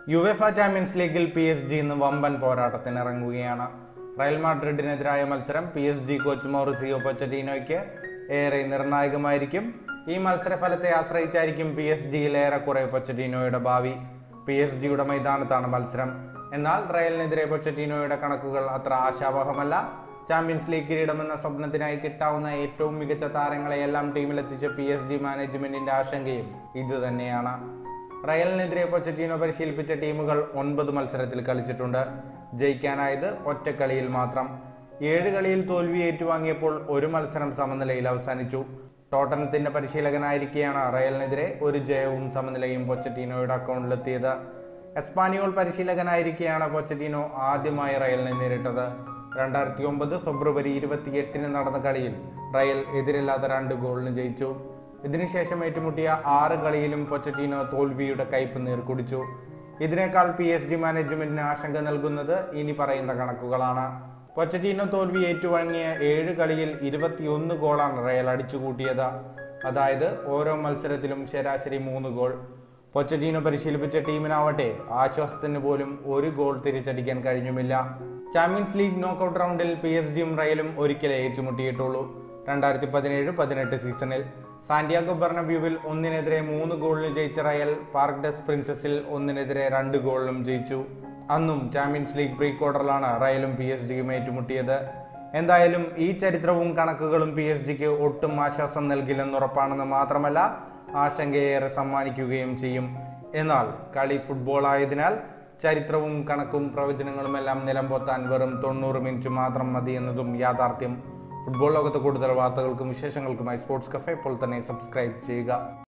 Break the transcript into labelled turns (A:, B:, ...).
A: UEFA Champions ലീഗിൽ P S G ഇന്ന് വമ്പൻ പോരാട്ടത്തിന് ഇറങ്ങുകയാണ് റയൽ മാഡ്രിഡിനെതിരായ മത്സരം P S G coach Mauricio പൊച്ചറ്റീനോയ്ക്ക് ഏറെ നിർണായകമായിരിക്കും ഈ മത്സരഫലത്തെ ആശ്രയിച്ചായിരിക്കും പി എസ് ജിയിൽ ഏറെക്കുറെ പൊച്ചറ്റീനോയുടെ ഭാവി പി എസ് ജിയുടെ മൈതാനത്താണ് മത്സരം എന്നാൽ റയലിനെതിരെ പൊച്ചറ്റീനോയുടെ കണക്കുകൾ അത്ര ആശാവഹമല്ല ചാമ്പ്യൻസ് ലീഗ് കിരീടമെന്ന സ്വപ്നത്തിനായി കിട്ടാവുന്ന ഏറ്റവും മികച്ച താരങ്ങളെയെല്ലാം ടീമിലെത്തിച്ച പി എസ് ജി മാനേജ്മെന്റിന്റെ ആശങ്കയും ഇതുതന്നെയാണ് റയലിനെതിരെ പൊച്ചറ്റീനോ പരിശീലിപ്പിച്ച ടീമുകൾ ഒൻപത് മത്സരത്തിൽ കളിച്ചിട്ടുണ്ട് ജയിക്കാനായത് ഒറ്റ കളിയിൽ മാത്രം ഏഴ് കളിയിൽ തോൽവി ഏറ്റുവാങ്ങിയപ്പോൾ ഒരു മത്സരം സമനിലയിൽ അവസാനിച്ചു ടോട്ടനത്തിന്റെ പരിശീലകനായിരിക്കെയാണ് റയലിനെതിരെ ഒരു ജയവും സമനിലയും പൊച്ചറ്റീനോയുടെ അക്കൗണ്ടിലെത്തിയത് എസ്പാനിയോൾ പരിശീലകനായിരിക്കെയാണ് പൊച്ചറ്റീനോ ആദ്യമായി റയലിനെ നേരിട്ടത് രണ്ടായിരത്തി ഒമ്പത് ഫെബ്രുവരി ഇരുപത്തിയെട്ടിന് നടന്ന കളിയിൽ റയൽ എതിരില്ലാത്ത രണ്ട് ഗോളിന് ജയിച്ചു ഇതിനുശേഷം ഏറ്റുമുട്ടിയ ആറ് കളിയിലും പൊച്ചറ്റീനോ തോൽവിയുടെ കയ്പ് നീർക്കുടിച്ചു ഇതിനേക്കാൾ പി എസ് ജി മാനേജ്മെന്റിന് ആശങ്ക നൽകുന്നത് ഇനി പറയുന്ന കണക്കുകളാണ് പൊച്ചറ്റീനോ തോൽവി ഏറ്റുവാങ്ങിയ ഏഴ് കളിയിൽ ഇരുപത്തിയൊന്ന് ഗോളാണ് റയൽ അടിച്ചുകൂട്ടിയത് അതായത് ഓരോ മത്സരത്തിലും ശരാശരി മൂന്ന് ഗോൾ പൊച്ചറ്റീനോ പരിശീലിപ്പിച്ച ടീമിനാവട്ടെ ആശ്വാസത്തിന് പോലും ഒരു ഗോൾ തിരിച്ചടിക്കാൻ കഴിഞ്ഞുമില്ല ചാമ്പ്യൻസ് ലീഗ് നോക്കൌട്ട് റൗണ്ടിൽ പി എസ് ജിയും റയലും ഒരിക്കലേ ഏറ്റുമുട്ടിയിട്ടുള്ളൂ രണ്ടായിരത്തി പതിനേഴ് പതിനെട്ട് സീസണിൽ സാന്റിയാഗോ ബെർണബ്യൂവിൽ ഒന്നിനെതിരെ മൂന്ന് ഗോളിന് ജയിച്ച റയൽ പാർക്ക് ഡെസ് പ്രിൻസസിൽ ഒന്നിനെതിരെ രണ്ട് ഗോളിനും ജയിച്ചു അന്നും ചാമ്പ്യൻസ് ലീഗ് പ്രീ ക്വാർട്ടറിലാണ് റയലും പി എസ് ജിയും ഏറ്റുമുട്ടിയത് എന്തായാലും ഈ ചരിത്രവും കണക്കുകളും പി എസ് ജിക്ക് ഒട്ടും ആശ്വാസം നൽകില്ലെന്ന് ഉറപ്പാണെന്ന് മാത്രമല്ല ആശങ്കയേറെ സമ്മാനിക്കുകയും ചെയ്യും എന്നാൽ കളി ഫുട്ബോൾ ആയതിനാൽ ചരിത്രവും കണക്കും പ്രവചനങ്ങളുമെല്ലാം നിലംപൊത്താൻ വെറും തൊണ്ണൂറ് മിനിറ്റ് മാത്രം മതി എന്നതും യാഥാർത്ഥ്യം ഫുട്ബോൾ ലോകത്ത് കൂടുതൽ വാർത്തകൾക്കും വിശേഷങ്ങൾക്കുമായി സ്പോർട്സ് കഫേ ഇപ്പോൾ തന്നെ സബ്സ്ക്രൈബ് ചെയ്യുക